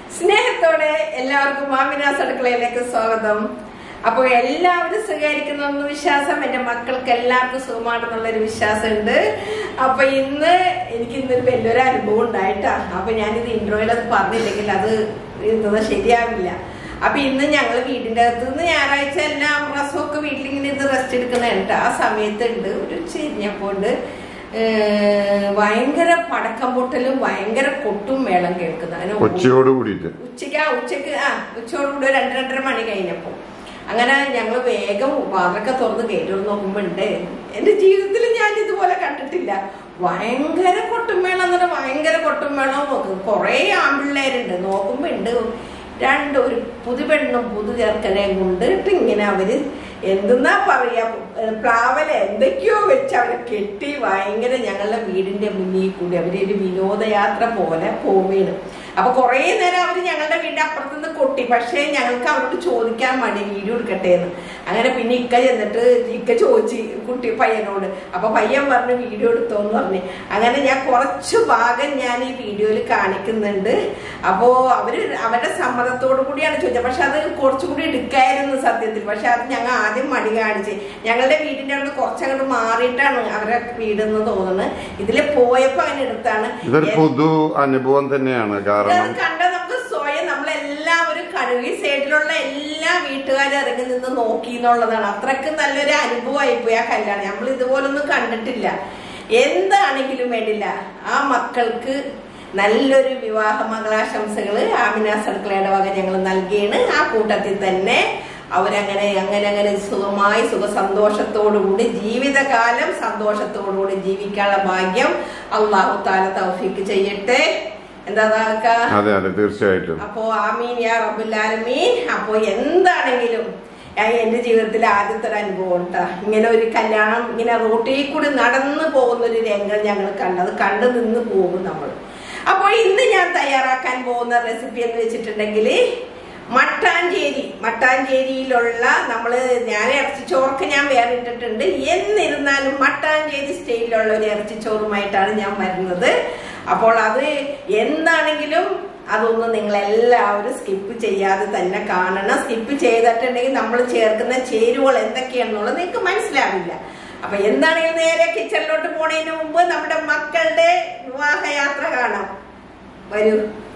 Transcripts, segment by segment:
സ്നേഹത്തോടെ എല്ലാവർക്കും മാമിനാസ് അടുക്കളയിലേക്ക് സ്വാഗതം അപ്പോൾ എല്ലാവരും സ്വീകരിക്കുന്ന ഒന്ന് വിശ്വാസം എന്റെ മക്കൾക്ക് എല്ലാവർക്കും സുഖമാണെന്നുള്ളൊരു വിശ്വാസമുണ്ട് അപ്പൊ ഇന്ന് എനിക്ക് ഇന്നൊരു വലിയൊരു അനുഭവം ഉണ്ടായിട്ടാ അപ്പൊ ഞാനിത് ഇൻട്രോയിൽ അത് പറഞ്ഞില്ലെങ്കിൽ അത് എന്നത് ശരിയാവില്ല അപ്പൊ ഇന്ന് ഞങ്ങൾ വീടിന്റെ അകത്ത് നിന്ന് ഞായറാഴ്ച എല്ലാം റസമൊക്കെ വീട്ടിലിങ്ങനെ ഇത് റെസ്റ്റ് എടുക്കുന്നുണ്ട് ആ സമയത്തുണ്ട് ഒരു ചെരിഞ്ഞപ്പോണ്ട് ഭയങ്കര പടക്കം പൊട്ടലും ഭയങ്കര കൊട്ടും മേളം കേൾക്കുന്നു അങ്ങനെ കൊച്ചിയോട് കൂടിയിട്ട് ഉച്ചയ്ക്ക് ആ ഉച്ചക്ക് ആ ഉച്ചയോടുകൂടി ഒരു രണ്ട് രണ്ടര മണി കഴിഞ്ഞപ്പോ അങ്ങനെ ഞങ്ങൾ വേഗം വാതൊക്കെ തുറന്ന് കയറ്റി നോക്കുമ്പോ ഉണ്ട് എന്റെ ജീവിതത്തിൽ ഞാൻ ഇതുപോലെ കണ്ടിട്ടില്ല ഭയങ്കര കൊട്ടുമേളം എന്ന് പറഞ്ഞാൽ ഭയങ്കര കൊട്ടുമേളം നോക്കും കുറെ ആൺപിള്ളേരുണ്ട് നോക്കുമ്പോ ഉണ്ട് രണ്ട് ഒരു പുതുപെണ്ണും പുതു ചെറുക്കനെയും കൊണ്ടിട്ട് ഇങ്ങനെ അവര് എന്തെന്നാ പറയാ പ്ലാവല എന്തൊക്കെയോ വെച്ച് അവരെ കെട്ടി ഭയങ്കര ഞങ്ങളുടെ വീടിന്റെ മുന്നിൽ കൂടി അവര് ഒരു വിനോദയാത്ര പോലെ പോവേണ് അപ്പൊ കുറെ നേരം അവര് ഞങ്ങളുടെ വീടിന്റെ അപ്പുറത്ത് നിന്ന് കൊട്ടി പക്ഷേ ഞങ്ങൾക്ക് അവരോട് ചോദിക്കാൻ മടി വീഡിയോ എടുക്കട്ടെ എന്ന് അങ്ങനെ പിന്നെ ഇക്ക ചെന്നിട്ട് ഇക്ക ചോദിച്ചു കുട്ടി പയ്യനോട് അപ്പൊ പയ്യൻ പറഞ്ഞു വീഡിയോ എടുത്തോന്ന് പറഞ്ഞു അങ്ങനെ ഞാൻ കുറച്ച് ഭാഗം ഞാൻ ഈ വീഡിയോയിൽ കാണിക്കുന്നുണ്ട് അപ്പോ അവര് അവരുടെ സമ്മതത്തോടു കൂടിയാണ് ചോദിച്ചത് പക്ഷെ അത് കുറച്ചുകൂടി എടുക്കായിരുന്നു സത്യത്തിൽ പക്ഷെ അത് ഞങ്ങൾ ആദ്യം മടി കാണിച്ച് ഞങ്ങളുടെ വീടിന്റെ അവിടെ കുറച്ചങ്ങോട്ട് മാറിയിട്ടാണ് അവരുടെ വീടെന്ന് തോന്നുന്നത് ഇതില് പോയപ്പോ അങ്ങനെ എടുത്താണ് ഇതൊരു പുതു അനുഭവം തന്നെയാണ് കാരണം അത് കണ്ട നമുക്ക് സ്വയം നമ്മളെല്ലാവരും കണ്ടു ഈ സൈഡിലുള്ള എല്ലാ വീട്ടുകാരും ഇറങ്ങി നിന്ന് നോക്കി എന്നുള്ളതാണ് അത്രക്ക് നല്ലൊരു അനുഭവമായി പോയി ആ കല്യാണം നമ്മൾ ഇതുപോലൊന്നും കണ്ടിട്ടില്ല എന്താണെങ്കിലും വേണ്ടില്ല ആ മക്കൾക്ക് നല്ലൊരു വിവാഹ മംഗളാശംസകള് ആമിന സർക്കിളയുടെ വക ഞങ്ങൾ നൽകിയാണ് ആ കൂട്ടത്തിൽ തന്നെ അവരങ്ങനെ അങ്ങനെ അങ്ങനെ സുഖമായി സുഖ സന്തോഷത്തോടുകൂടി ജീവിതകാലം സന്തോഷത്തോടുകൂടി ജീവിക്കാനുള്ള ഭാഗ്യം അള്ളാഹു താല തൗഫീക്ക് ചെയ്യട്ടെ എന്താ കാക്ക? അതെ അതെ തീർച്ചയായിട്ടും അപ്പോ ആമീൻ യാ റബ്ബുല്ലാലമീൻ അപ്പോ എന്താണെങ്കിലും ആ എന്റെ ജീവിതത്തിലെ ആദ്യത്തെ ഒരു അനുഭവം കേട്ടാ ഇങ്ങനെ ഒരു കല്യാണം ഇങ്ങനെ റോട്ടിൽ കൂടി നടന്നു പോകുന്ന ഒരു രംഗം ഞങ്ങൾ കണ്ടത് കണ്ടു നിന്ന് പോകും നമ്മൾ അപ്പോൾ ഇന്ന് ഞാൻ തയ്യാറാക്കാൻ പോകുന്ന റെസിപ്പി എന്ന് വെച്ചിട്ടുണ്ടെങ്കിൽ മട്ടാഞ്ചേരി മട്ടാഞ്ചേരിയിലുള്ള നമ്മള് ഞാൻ ഇറച്ചിച്ചോർക്ക് ഞാൻ വേറെ ഇട്ടിട്ടുണ്ട് എന്നിരുന്നാലും മട്ടാഞ്ചേരി സ്റ്റൈലിലുള്ള ഒരു ഇറച്ചിച്ചോറുമായിട്ടാണ് ഞാൻ വരുന്നത് അപ്പോൾ അത് എന്താണെങ്കിലും അതൊന്നും നിങ്ങൾ എല്ലാവരും സ്കിപ്പ് ചെയ്യാതെ തന്നെ കാണണം സ്കിപ്പ് ചെയ്തിട്ടുണ്ടെങ്കിൽ നമ്മൾ ചേർക്കുന്ന ചേരുവകൾ എന്തൊക്കെയാണെന്നുള്ളത് നിങ്ങൾക്ക് മനസ്സിലാവില്ല അപ്പൊ എന്താണെങ്കിലും നേരെ കിച്ചണിലോട്ട് പോണതിന് മുമ്പ് നമ്മുടെ മക്കളുടെ വിവാഹയാത്ര കാണാം വരൂ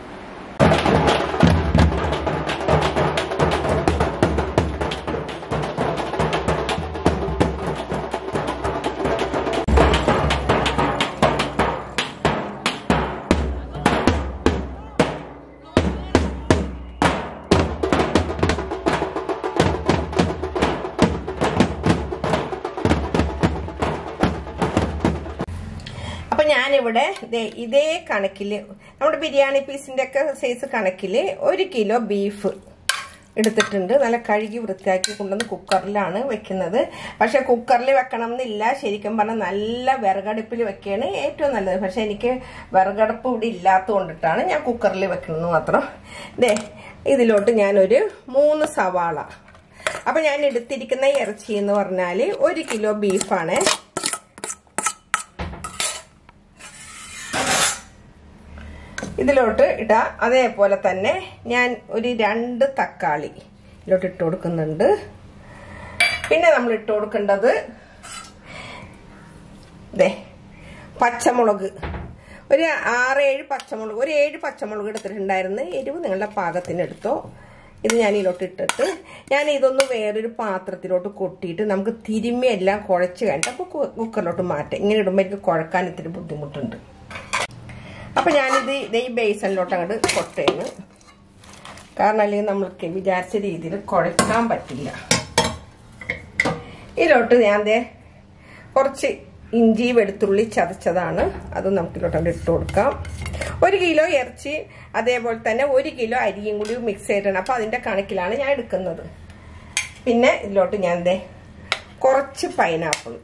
അപ്പൊ ഞാനിവിടെ ദേ ഇതേ കണക്കില് നമ്മുടെ ബിരിയാണി പീസിന്റെ ഒക്കെ സൈസ് കണക്കില് ഒരു കിലോ ബീഫ് എടുത്തിട്ടുണ്ട് നല്ല കഴുകി വൃത്തിയാക്കി കൊണ്ടുവന്ന് കുക്കറിലാണ് വെക്കുന്നത് പക്ഷെ കുക്കറിൽ വെക്കണം എന്നില്ല ശരിക്കും പറഞ്ഞാൽ നല്ല വിറകടുപ്പിൽ വെക്കുകയാണ് ഏറ്റവും നല്ലത് പക്ഷെ എനിക്ക് വിറകടുപ്പ് ഇവിടെ ഇല്ലാത്തത് കൊണ്ടിട്ടാണ് ഞാൻ കുക്കറിൽ വെക്കുന്നത് മാത്രം ദേ ഇതിലോട്ട് ഞാനൊരു മൂന്ന് സവാള അപ്പൊ ഞാൻ എടുത്തിരിക്കുന്ന ഇറച്ചി എന്ന് പറഞ്ഞാൽ ഒരു കിലോ ബീഫാണ് ഇതിലോട്ട് ഇടാ അതേപോലെ തന്നെ ഞാൻ ഒരു രണ്ട് തക്കാളി ഇതിലോട്ട് ഇട്ട് കൊടുക്കുന്നുണ്ട് പിന്നെ നമ്മൾ ഇട്ട് കൊടുക്കേണ്ടത് ദേ പച്ചമുളക് ഒരു ആറേഴ് പച്ചമുളക് ഒരു ഏഴ് പച്ചമുളക് എടുത്തിട്ടുണ്ടായിരുന്നു എരിവ് നിങ്ങളുടെ പാകത്തിന് എടുത്തോ ഇത് ഞാൻ ഇതിലോട്ട് ഇട്ടിട്ട് ഞാൻ ഇതൊന്ന് വേറൊരു പാത്രത്തിലോട്ട് കൊട്ടിയിട്ട് നമുക്ക് തിരുമ്മി എല്ലാം കുഴച്ച് കഴിഞ്ഞിട്ട് അപ്പോൾ കുക്കറിലോട്ട് മാറ്റാം ഇങ്ങനെ ഇടുമ്പോൾ എനിക്ക് കുഴക്കാൻ ഇത്തിരി ബുദ്ധിമുട്ടുണ്ട് അപ്പൊ ഞാനിത് ഇതേ ഈ ബേസണിലോട്ട് അങ്ങോട്ട് കൊട്ടയാണ് കാരണം അല്ലെങ്കിൽ നമ്മൾക്ക് വിചാരിച്ച രീതിയിൽ കുഴക്കാൻ പറ്റില്ല ഇതിലോട്ട് ഞാൻ ദേ കുറച്ച് ഇഞ്ചി വെളുത്തുള്ളി ചതച്ചതാണ് അത് നമുക്ക് ഇതിലോട്ട് അങ്ങോട്ട് ഇട്ട് കൊടുക്കാം ഒരു കിലോ ഇറച്ചി അതേപോലെ തന്നെ ഒരു കിലോ അരിയും കൂടി മിക്സ് ചെയ്തിട്ടാണ് അപ്പോൾ അതിൻ്റെ കണക്കിലാണ് ഞാൻ എടുക്കുന്നത് പിന്നെ ഇതിലോട്ട് ഞാൻ ദേ കുറച്ച് പൈനാപ്പിൾ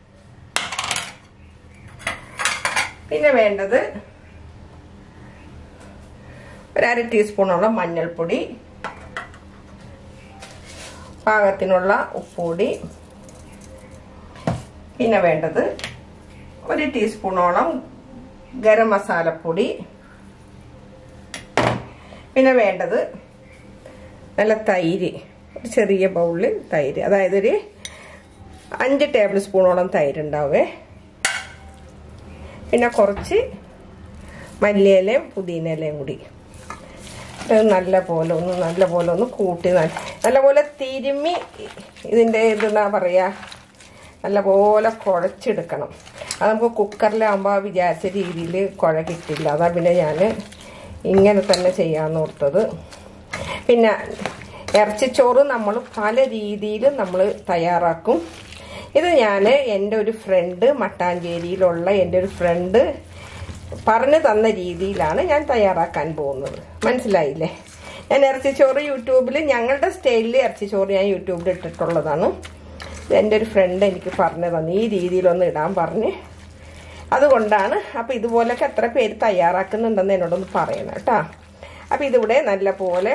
പിന്നെ വേണ്ടത് ഒരു അര ടീസ്പൂണോളം മഞ്ഞൾപ്പൊടി പാകത്തിനുള്ള ഉപ്പുപൊടി പിന്നെ വേണ്ടത് ഒരു ടീസ്പൂണോളം ഗരം മസാലപ്പൊടി പിന്നെ വേണ്ടത് നല്ല തൈര് ഒരു ചെറിയ ബൗളിൽ തൈര് അതായത് ഒരു അഞ്ച് ടേബിൾ സ്പൂണോളം തൈര് ഉണ്ടാവേ പിന്നെ കുറച്ച് മല്ലിയിലയും പുതിനയിലയും കൂടി ഇത് നല്ല പോലെ ഒന്ന് നല്ല പോലെ ഒന്ന് കൂട്ടി നല്ല പോലെ തിരുമ്മി ഇതിൻ്റെ ഇതെന്നാ പറയുക നല്ല പോലെ കുഴച്ചെടുക്കണം അത് നമുക്ക് കുക്കറിലാകുമ്പോൾ ആ വിചാരിച്ച രീതിയിൽ കുഴ കിട്ടില്ല അതാ പിന്നെ ഞാൻ ഇങ്ങനെ തന്നെ ചെയ്യാമെന്ന് ഓർത്തത് പിന്നെ ഇറച്ചിച്ചോറ് നമ്മൾ പല രീതിയിലും നമ്മൾ തയ്യാറാക്കും ഇത് ഞാൻ എൻ്റെ ഒരു ഫ്രണ്ട് മട്ടാഞ്ചേരിയിലുള്ള എൻ്റെ ഒരു ഫ്രണ്ട് പറഞ്ഞു തന്ന രീതിയിലാണ് ഞാൻ തയ്യാറാക്കാൻ പോകുന്നത് മനസ്സിലായില്ലേ ഞാൻ ഇറച്ചിച്ചോറ് യൂട്യൂബിൽ ഞങ്ങളുടെ സ്റ്റൈലിൽ ഇറച്ചിച്ചോറ് ഞാൻ യൂട്യൂബിൽ ഇട്ടിട്ടുള്ളതാണ് എൻ്റെ ഒരു ഫ്രണ്ട് എനിക്ക് പറഞ്ഞു തന്നു ഈ രീതിയിലൊന്ന് ഇടാൻ പറഞ്ഞ് അതുകൊണ്ടാണ് അപ്പോൾ ഇതുപോലൊക്കെ എത്ര പേര് തയ്യാറാക്കുന്നുണ്ടെന്ന് എന്നോടൊന്ന് പറയണം കേട്ടോ അപ്പോൾ ഇതിവിടെ നല്ല പോലെ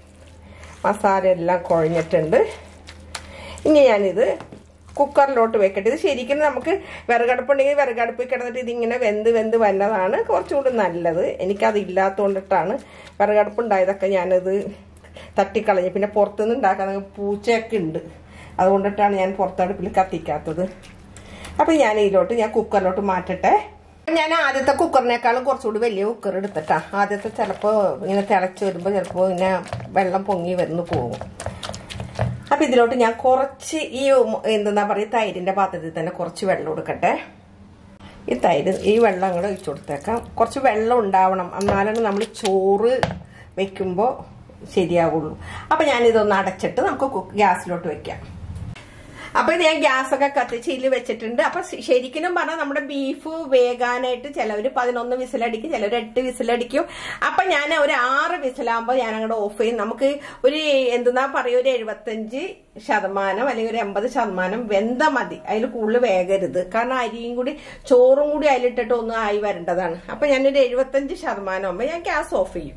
മസാല എല്ലാം കുഴഞ്ഞിട്ടുണ്ട് ഇനി ഞാനിത് കുക്കറിലോട്ട് വെക്കട്ടെ ഇത് ശരിക്കും നമുക്ക് വിറകടുപ്പുണ്ടെങ്കിൽ വിറകടുപ്പിൽ കിടന്നിട്ട് ഇതിങ്ങനെ വെന്ത് വെന്ത് വന്നതാണ് കുറച്ചുകൂടി നല്ലത് എനിക്കത് ഇല്ലാത്തതുകൊണ്ടിട്ടാണ് വിറകടുപ്പുണ്ടായതൊക്കെ ഞാനത് തട്ടിക്കളഞ്ഞു പിന്നെ പുറത്തുനിന്ന് ഉണ്ടാക്കാൻ പൂച്ചയൊക്കെ ഉണ്ട് അതുകൊണ്ടിട്ടാണ് ഞാൻ പുറത്തടുപ്പിൽ കത്തിക്കാത്തത് അപ്പം ഞാൻ ഇതിലോട്ട് ഞാൻ കുക്കറിലോട്ട് മാറ്റട്ടെ ഞാൻ ആദ്യത്തെ കുക്കറിനേക്കാളും കുറച്ചുകൂടി വലിയ കുക്കർ എടുത്തിട്ടാ ആദ്യത്തെ ചിലപ്പോൾ ഇങ്ങനെ തിളച്ച് വരുമ്പോൾ ചിലപ്പോൾ ഇങ്ങനെ വെള്ളം പൊങ്ങി വരുന്നു പോകും അപ്പം ഇതിലോട്ട് ഞാൻ കുറച്ച് ഈ എന്താ പറയുക തൈരിൻ്റെ പാത്രത്തിൽ തന്നെ കുറച്ച് വെള്ളം കൊടുക്കട്ടെ ഈ തൈര് ഈ വെള്ളം അങ്ങോട്ട് ഒഴിച്ചു കൊടുത്തേക്കാം കുറച്ച് വെള്ളം ഉണ്ടാവണം എന്നാലാണ് നമ്മൾ ചോറ് വെക്കുമ്പോൾ ശരിയാവുള്ളൂ അപ്പം ഞാനിതൊന്ന് അടച്ചിട്ട് നമുക്ക് ഗ്യാസിലോട്ട് വെക്കാം അപ്പൊ ഇത് ഞാൻ ഗ്യാസൊക്കെ കത്തിച്ച് ഇതിൽ വെച്ചിട്ടുണ്ട് അപ്പൊ ശരിക്കും പറഞ്ഞാൽ നമ്മുടെ ബീഫ് വേകാനായിട്ട് ചിലവർ പതിനൊന്ന് വിസിലടിക്കും ചിലവർ എട്ട് വിസിലടിക്കും അപ്പൊ ഞാൻ ഒരു ആറ് വിസിലാകുമ്പോൾ ഞാൻ അങ്ങോട്ട് ഓഫ് ചെയ്യും നമുക്ക് ഒരു എന്തെന്നാ പറയുക ഒരു എഴുപത്തഞ്ച് ശതമാനം അല്ലെങ്കിൽ ഒരു എൺപത് ശതമാനം വെന്ത മതി അതിൽ കൂടുതൽ വേഗരുത് കാരണം അരിയും കൂടി ചോറും കൂടി അതിലിട്ടിട്ട് ഒന്ന് ആയി വരേണ്ടതാണ് അപ്പൊ ഞാനൊരു എഴുപത്തഞ്ച് ശതമാനം ആകുമ്പോൾ ഞാൻ ഗ്യാസ് ഓഫ് ചെയ്യും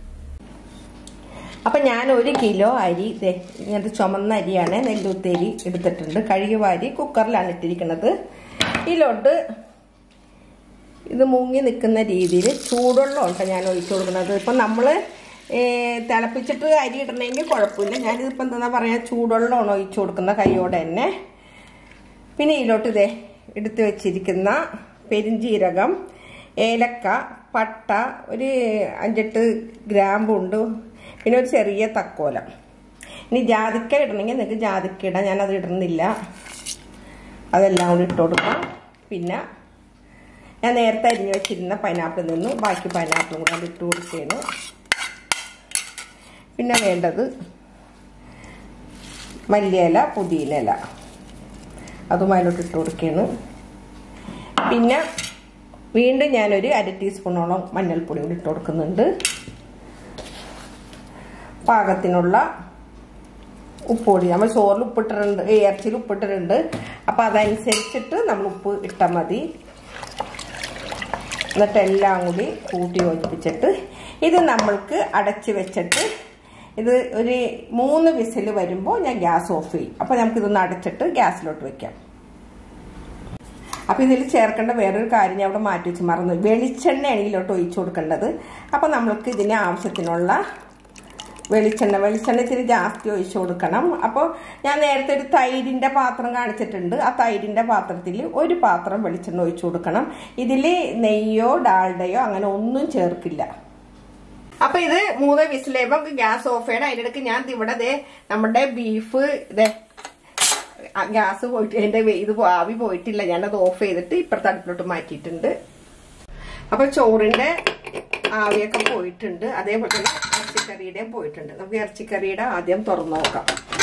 അപ്പം ഞാൻ ഒരു കിലോ അരി ഇതേ ഇങ്ങനത്തെ ചുമന്ന അരിയാണ് നെല്ലുത്തരി എടുത്തിട്ടുണ്ട് കഴുകി വാരി കുക്കറിലാണ് ഇട്ടിരിക്കുന്നത് ഇതിലോട്ട് ഇത് മുങ്ങി നിൽക്കുന്ന രീതിയിൽ ചൂടുവെള്ളമുണ്ട് ഞാൻ ഒഴിച്ചു കൊടുക്കുന്നത് ഇപ്പം നമ്മൾ തിളപ്പിച്ചിട്ട് അരി ഇടണമെങ്കിൽ കുഴപ്പമില്ല ഞാനിതിപ്പോൾ എന്താ പറയുക ചൂടുവെള്ളമാണ് ഒഴിച്ചു കൊടുക്കുന്ന കൈയോടെ തന്നെ പിന്നെ ഇതിലോട്ട് ഇതേ എടുത്തു വെച്ചിരിക്കുന്ന പെരിഞ്ചീരകം ഏലക്ക പട്ട ഒരു അഞ്ചെട്ട് ഗ്രാമ്പുണ്ട് പിന്നെ ഒരു ചെറിയ തക്കോലം ഇനി ജാതിക്ക ഇടണമെങ്കിൽ നിങ്ങൾക്ക് ജാതിക്ക ഇടാം ഞാനത് ഇടുന്നില്ല അതെല്ലാം കൂടി ഇട്ട് കൊടുക്കാം പിന്നെ ഞാൻ നേരത്തെ അരിഞ്ഞു വെച്ചിരുന്ന പൈനാപ്പിൾ നിന്നും ബാക്കി പൈനാപ്പിളും കൂടെ അത് ഇട്ട് കൊടുക്കുകയാണ് പിന്നെ വേണ്ടത് മല്ലിയില പുതിയില അതും അതിലോട്ട് ഇട്ട് കൊടുക്കുകയാണ് പിന്നെ വീണ്ടും ഞാനൊരു അര ടീസ്പൂണോളം മഞ്ഞൾപ്പൊടി കൂടി ഇട്ട് കൊടുക്കുന്നുണ്ട് പാകത്തിനുള്ള ഉപ്പൊടി നമ്മൾ ചോറിൽ ഉപ്പിട്ടിട്ടുണ്ട് ഇറച്ചിയിൽ ഉപ്പിട്ടിട്ടുണ്ട് അപ്പം അതനുസരിച്ചിട്ട് നമ്മൾ ഉപ്പ് ഇട്ടാൽ മതി എന്നിട്ട് എല്ലാം കൂടി കൂട്ടി യോജിപ്പിച്ചിട്ട് ഇത് നമ്മൾക്ക് അടച്ച് വെച്ചിട്ട് ഇത് ഒരു മൂന്ന് വിസിൽ വരുമ്പോൾ ഞാൻ ഗ്യാസ് ഓഫ് ചെയ്യും അപ്പോൾ നമുക്കിതൊന്ന് അടച്ചിട്ട് ഗ്യാസിലോട്ട് വെക്കാം അപ്പം ഇതിൽ ചേർക്കേണ്ട വേറൊരു കാര്യം ഞാൻ അവിടെ മാറ്റി വെച്ച് മറന്നു വെളിച്ചെണ്ണയാണ് ഇതിലോട്ട് ഒഴിച്ചു കൊടുക്കേണ്ടത് അപ്പം നമ്മൾക്ക് ഇതിന് ആവശ്യത്തിനുള്ള വെളിച്ചെണ്ണ വെളിച്ചെണ്ണ ഇത്തിരി ജാസ്തി ഒഴിച്ചു കൊടുക്കണം അപ്പോൾ ഞാൻ നേരത്തെ ഒരു തൈരിൻ്റെ പാത്രം കാണിച്ചിട്ടുണ്ട് ആ തൈരിൻ്റെ പാത്രത്തിൽ ഒരു പാത്രം വെളിച്ചെണ്ണ ഒഴിച്ചു കൊടുക്കണം ഇതിൽ നെയ്യോ ഡാൽഡയോ അങ്ങനെ ഒന്നും ചേർക്കില്ല അപ്പൊ ഇത് മൂന്ന് വിസിലേമ്പോ നമുക്ക് ഗ്യാസ് ഓഫ് ചെയ്യണം അതിനിടയ്ക്ക് ഞാൻ ഇവിടെ ദേ നമ്മുടെ ബീഫ് ഇതേ ഗ്യാസ് പോയിട്ട് എന്റെ ഇത് ആവി പോയിട്ടില്ല ഞാനത് ഓഫ് ചെയ്തിട്ട് ഇപ്പുറത്തെ അടുപ്പിലോട്ട് മാറ്റിയിട്ടുണ്ട് അപ്പൊ ചോറിന്റെ ആവിയൊക്കെ പോയിട്ടുണ്ട് അതേപോലെ തന്നെ ഇറച്ചിക്കറിയുടെയും പോയിട്ടുണ്ട് നമുക്ക് ഇറച്ചിക്കറിയുടെ ആദ്യം തുറന്നു നോക്കാം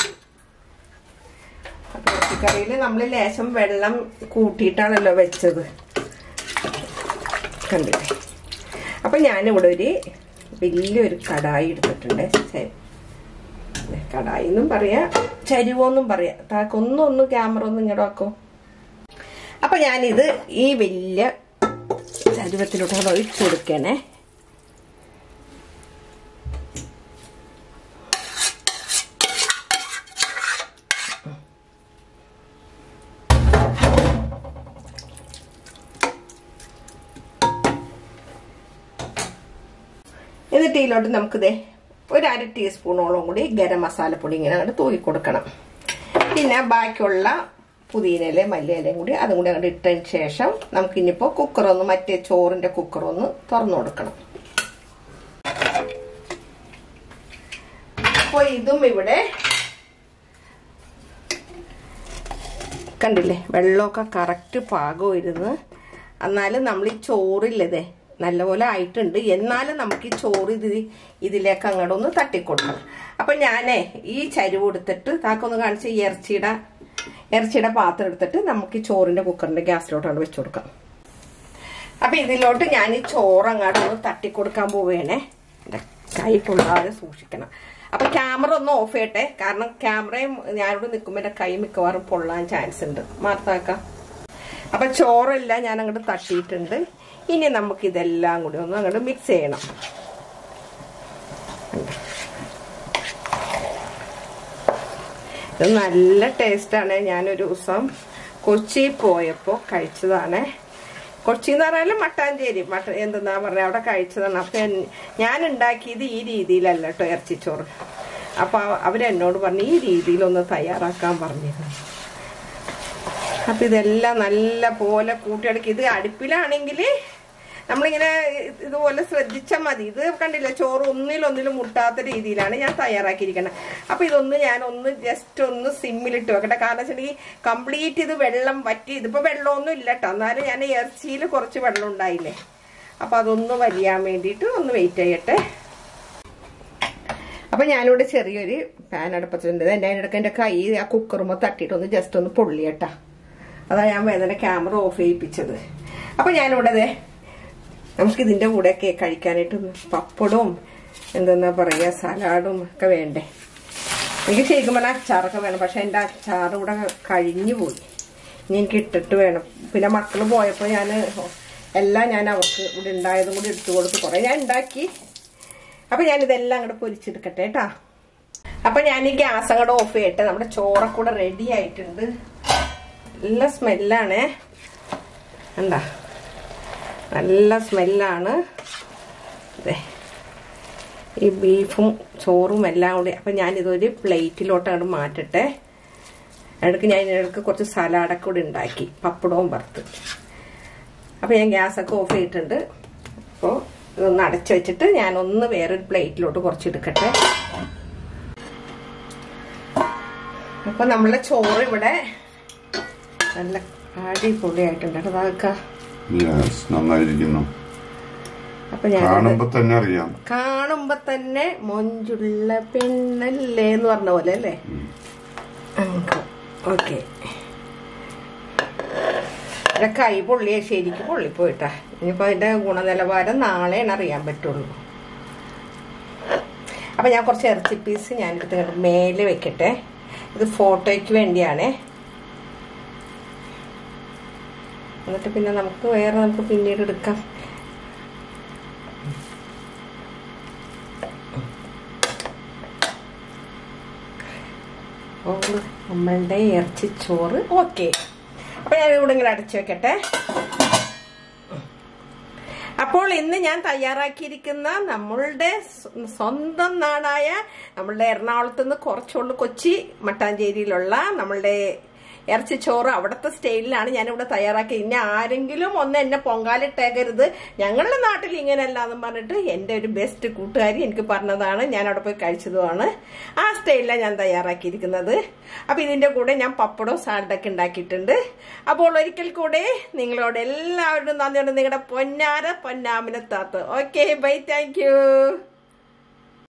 അപ്പൊ ഇറച്ചിക്കറിയിൽ നമ്മൾ ലേശം വെള്ളം കൂട്ടിയിട്ടാണല്ലോ വെച്ചത് കണ്ടില്ലേ അപ്പൊ ഞാനിവിടെ ഒരു വലിയൊരു കടായി എടുത്തിട്ടുണ്ട് കടായി എന്നും പറയാ ചരിവോന്നും പറയാ താക്കൊന്നും ഒന്ന് ക്യാമറ ഒന്നും ഇങ്ങോട്ട് വെക്കോ അപ്പൊ ഞാനിത് ഈ വലിയ ചരുവത്തിലോട്ട് ഒഴിച്ചു കൊടുക്കണേ എന്നിട്ട് എന്നിട്ട് ഇതിലോട്ട് നമുക്കിതേ ഒരു അര ടീസ്പൂണോളം കൂടി ഗരം മസാലപ്പൊടി ഇങ്ങനെ അങ്ങോട്ട് തൂക്കി കൊടുക്കണം പിന്നെ ബാക്കിയുള്ള പുതിനയില മല്ലിയിലയും കൂടി അതും കൂടി അങ്ങോട്ട് ഇട്ടതിന് ശേഷം നമുക്ക് ഇനിയിപ്പോൾ കുക്കറൊന്ന് മറ്റേ ചോറിന്റെ കുക്കറൊന്ന് തുറന്നു കൊടുക്കണം അപ്പോൾ ഇതും ഇവിടെ കണ്ടില്ലേ വെള്ളമൊക്കെ കറക്റ്റ് പാകം ഇരുന്ന് എന്നാലും നമ്മൾ ഈ ചോറില്ലതേ നല്ലപോലെ ആയിട്ടുണ്ട് എന്നാലും നമുക്ക് ഈ ചോറ് ഇത് ഇതിലേക്ക് അങ്ങോട്ട് ഒന്ന് തട്ടിക്കൊടുക്കണം അപ്പൊ ഞാനേ ഈ ചരിവ് എടുത്തിട്ട് താക്കൊന്ന് കാണിച്ച് ഈ ഇറച്ചിയുടെ ഇറച്ചിയുടെ പാത്രം എടുത്തിട്ട് നമുക്ക് ഈ ചോറിന്റെ കുക്കറിന്റെ ഗ്യാസിലോട്ടാണ് വെച്ചു കൊടുക്കാം അപ്പൊ ഇതിലോട്ട് ഞാൻ ഈ ചോറ് അങ്ങോട്ട് ഒന്ന് തട്ടിക്കൊടുക്കാൻ പോവുകയാണേ എന്റെ കൈ പൊള്ളാതെ സൂക്ഷിക്കണം അപ്പൊ ക്യാമറ ഒന്ന് ഓഫ് ചെയ്യട്ടെ കാരണം ക്യാമറയും ഞാനിവിടെ നിൽക്കുമ്പോൾ എന്റെ കൈ മിക്കവാറും പൊള്ളാൻ ചാൻസ് ഉണ്ട് മാർത്താക്കാം അപ്പൊ ചോറെല്ലാം ഞാൻ അങ്ങോട്ട് തട്ടിയിട്ടുണ്ട് ഇനി നമുക്ക് ഇതെല്ലാം കൂടി ഒന്ന് അങ്ങോട്ട് മിക്സ് ചെയ്യണം ഇത് നല്ല ടേസ്റ്റാണ് ഞാനൊരു ദിവസം കൊച്ചി പോയപ്പോൾ കഴിച്ചതാണ് കൊച്ചി എന്ന് പറഞ്ഞാൽ മട്ടാഞ്ചേരി മട്ട എന്തെന്നാ പറഞ്ഞ അവിടെ കഴിച്ചതാണ് അപ്പൊ എൻ- ഞാൻ ഉണ്ടാക്കിയത് ഈ രീതിയിലല്ല കേട്ടോ ഇറച്ചിച്ചോറ് അപ്പൊ അവ- അവരെന്നോട് പറഞ്ഞു ഈ രീതിയിലൊന്ന് തയ്യാറാക്കാൻ പറഞ്ഞിരുന്നു അപ്പൊ ഇതെല്ലാം നല്ല പോലെ കൂട്ടിയടക്കി ഇത് അടുപ്പിലാണെങ്കിൽ നമ്മളിങ്ങനെ ഇതുപോലെ ശ്രദ്ധിച്ചാൽ മതി ഇത് കണ്ടില്ല ചോറ് ഒന്നിലൊന്നിലും മുട്ടാത്ത രീതിയിലാണ് ഞാൻ തയ്യാറാക്കിയിരിക്കുന്നത് അപ്പൊ ഇതൊന്ന് ഞാൻ ഒന്ന് ജസ്റ്റ് ഒന്ന് സിമ്മിലിട്ട് വെക്കട്ടെ കാരണം വെച്ചിട്ടുണ്ടെങ്കിൽ കംപ്ലീറ്റ് ഇത് വെള്ളം വറ്റി ഇതിപ്പോ വെള്ളമൊന്നും ഇല്ല കേട്ടോ എന്നാലും ഞാൻ ഇറച്ചിയിൽ കുറച്ച് വെള്ളം ഉണ്ടായില്ലേ അപ്പൊ അതൊന്ന് വലിയാൻ വേണ്ടിയിട്ട് ഒന്ന് വെയിറ്റ് ചെയ്യട്ടെ അപ്പൊ ഞാനിവിടെ ചെറിയൊരു പാൻ അടുപ്പത്തിട്ടുണ്ട് എൻ്റെ അതിനിടയ്ക്ക് എൻ്റെ കൈ ആ കുക്കറുമ്പോൾ തട്ടിയിട്ട് ഒന്ന് ജസ്റ്റ് ഒന്ന് പൊള്ളിയട്ടാ അതാ ഞാൻ വേദന ക്യാമറ ഓഫ് ചെയ്യിപ്പിച്ചത് അപ്പൊ ഞാനിവിടെ ദേ നമുക്ക് ഇതിന്റെ കൂടെ ഒക്കെ കഴിക്കാനായിട്ട് പപ്പടവും എന്തെന്നാ പറയാ സലാഡും ഒക്കെ വേണ്ടേ എനിക്ക് ശരിക്കും പറഞ്ഞാൽ അച്ചാറൊക്കെ വേണം പക്ഷെ എൻ്റെ അച്ചാർ ഇവിടെ കഴിഞ്ഞു പോയി ഇനി എനിക്ക് ഇട്ടിട്ട് വേണം പിന്നെ മക്കൾ പോയപ്പോൾ ഞാൻ എല്ലാം ഞാൻ അവർക്ക് ഇവിടെ ഉണ്ടായതും കൂടി എടുത്തു കൊടുത്തു കുറേ ഞാൻ ഉണ്ടാക്കി അപ്പൊ ഞാൻ ഇതെല്ലാം അങ്ങോട്ട് പൊരിച്ചെടുക്കട്ടെ കേട്ടാ അപ്പൊ ഞാൻ ഈ ഗ്യാസ് അങ്ങോട്ട് ഓഫ് ചെയ്യട്ടെ നമ്മുടെ ചോറൊക്കെ കൂടെ റെഡി ആയിട്ടുണ്ട് നല്ല സ്മെല്ലാണ് എന്താ നല്ല സ്മെല്ലാണ് അതെ ഈ ബീഫും ചോറും എല്ലാം കൂടി അപ്പം ഞാനിതൊരു പ്ലേറ്റിലോട്ട് അങ്ങോട്ട് മാറ്റട്ടെ ഇടയ്ക്ക് ഞാൻ ഇതിനിടയ്ക്ക് കുറച്ച് സലാഡൊക്കെ കൂടി ഉണ്ടാക്കി പപ്പടവും വറുത്ത് അപ്പോൾ ഞാൻ ഗ്യാസൊക്കെ ഓഫ് ചെയ്തിട്ടുണ്ട് അപ്പോൾ ഇതൊന്ന് അടച്ചു വെച്ചിട്ട് ഞാനൊന്ന് വേറൊരു പ്ലേറ്റിലോട്ട് കുറച്ച് എടുക്കട്ടെ അപ്പോൾ നമ്മളെ ചോറ് ഇവിടെ നല്ല അടിപൊളിയായിട്ടുണ്ട് കേട്ടോ അതൊക്കെ യെസ് നന്നായിരിക്കുന്നു അപ്പൊ ഞാൻ കാണുമ്പോ തന്നെ അറിയാം കാണുമ്പോ തന്നെ മൊഞ്ചുള്ള പെണ്ണല്ലേ എന്ന് പറഞ്ഞ പോലെ അല്ലേ ഓക്കെ എന്റെ കൈ പൊള്ളിയ ശരിക്ക് പൊള്ളിപ്പോയിട്ടാ ഇനിയിപ്പോ അതിന്റെ ഗുണനിലവാരം നാളെയാണ് അറിയാൻ പറ്റുള്ളൂ അപ്പൊ ഞാൻ കുറച്ച് ഇറച്ചി പീസ് ഞാൻ എടുത്ത് ഇങ്ങോട്ട് മേലെ വെക്കട്ടെ ഇത് ഫോട്ടോയ്ക്ക് വേണ്ടിയാണേ എന്നിട്ട് പിന്നെ നമുക്ക് വേറെ നമുക്ക് പിന്നീട് എടുക്കാം അപ്പോൾ നമ്മളുടെ ഇറച്ചിച്ചോറ് ഓക്കെ അപ്പൊ ഞാൻ ഇവിടെ ഇങ്ങനെ അടച്ചു വെക്കട്ടെ അപ്പോൾ ഇന്ന് ഞാൻ തയ്യാറാക്കിയിരിക്കുന്ന നമ്മളുടെ സ്വ- സ്വന്തം നാടായ നമ്മളുടെ എറണാകുളത്ത് നിന്ന് കുറച്ചുള്ളൂ കൊച്ചി മട്ടാഞ്ചേരിയിലുള്ള നമ്മളുടെ ഇറച്ചിച്ചോറ് അവിടുത്തെ സ്റ്റൈലിലാണ് ഞാനിവിടെ തയ്യാറാക്കി ഇനി ആരെങ്കിലും ഒന്ന് എന്നെ പൊങ്കാലിട്ടേക്കരുത് ഞങ്ങളുടെ നാട്ടിൽ ഇങ്ങനെയല്ല എന്ന് പറഞ്ഞിട്ട് എൻ്റെ ഒരു ബെസ്റ്റ് കൂട്ടുകാരി എനിക്ക് പറഞ്ഞതാണ് ഞാൻ അവിടെ പോയി കഴിച്ചതുമാണ് ആ സ്റ്റൈലിലാണ് ഞാൻ തയ്യാറാക്കിയിരിക്കുന്നത് അപ്പൊ ഇതിന്റെ കൂടെ ഞാൻ പപ്പടവും സാലഡൊക്കെ ഉണ്ടാക്കിയിട്ടുണ്ട് അപ്പോൾ ഒരിക്കൽ കൂടെ നിങ്ങളോട് എല്ലാവരോടും നന്ദിയുണ്ട് നിങ്ങളുടെ പൊന്നാര പൊന്നാമിനെ താത്ത് ഓക്കെ ബൈ താങ്ക് യു